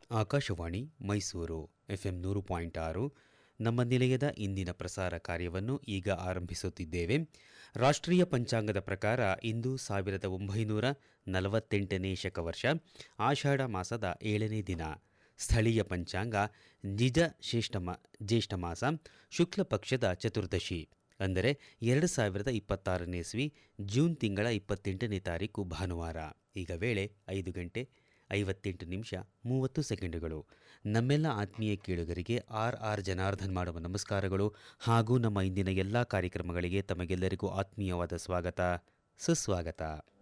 Akashvani Mysuru FM ನೂರು point ಆರು ನಮ್ಮ ನಿಲಯದ ಇಂದಿನ ಪ್ರಸಾರ ಕಾರ್ಯವನ್ನು ಈಗ ಆರಂಭಿಸುತ್ತಿದ್ದೇವೆ ರಾಷ್ಟ್ರೀಯ ಪಂಚಾಂಗದ ಪ್ರಕಾರ ಇಂದು ಸಾವಿರದ ಒಂಬೈನೂರ ನಲವತ್ತೆಂಟನೇ ಶಕವರ್ಷ ಆಷಾಢ ಮಾಸದ ಏಳನೇ ದಿನ ಸ್ಥಳೀಯ ಪಂಚಾಂಗ ನಿಜ ಶ್ರೇಷ್ಠಮ ಜ್ಯೇಷ್ಠ ಮಾಸ ಶುಕ್ಲ ಪಕ್ಷದ ಚತುರ್ದಶಿ ಅಂದರೆ ಎರಡು ಸಾವಿರದ ಇಪ್ಪತ್ತಾರನೇ ಇಸ್ವಿ ಜೂನ್ ತಿಂಗಳ ಇಪ್ಪತ್ತೆಂಟನೇ ತಾರೀಕು ಭಾನುವಾರ ಈಗ ವೇಳೆ ಐದು ಗಂಟೆ ಐವತ್ತೆಂಟು ನಿಮಿಷ ಮೂವತ್ತು ಸೆಕೆಂಡುಗಳು ನಮ್ಮೆಲ್ಲ ಆತ್ಮೀಯ ಕೇಳುಗರಿಗೆ ಆರ್ ಆರ್ ಜನಾರ್ದನ್ ಮಾಡುವ ನಮಸ್ಕಾರಗಳು ಹಾಗೂ ನಮ್ಮ ಇಂದಿನ ಎಲ್ಲ ಕಾರ್ಯಕ್ರಮಗಳಿಗೆ ತಮಗೆಲ್ಲರಿಗೂ ಆತ್ಮೀಯವಾದ ಸ್ವಾಗತ ಸುಸ್ವಾಗತ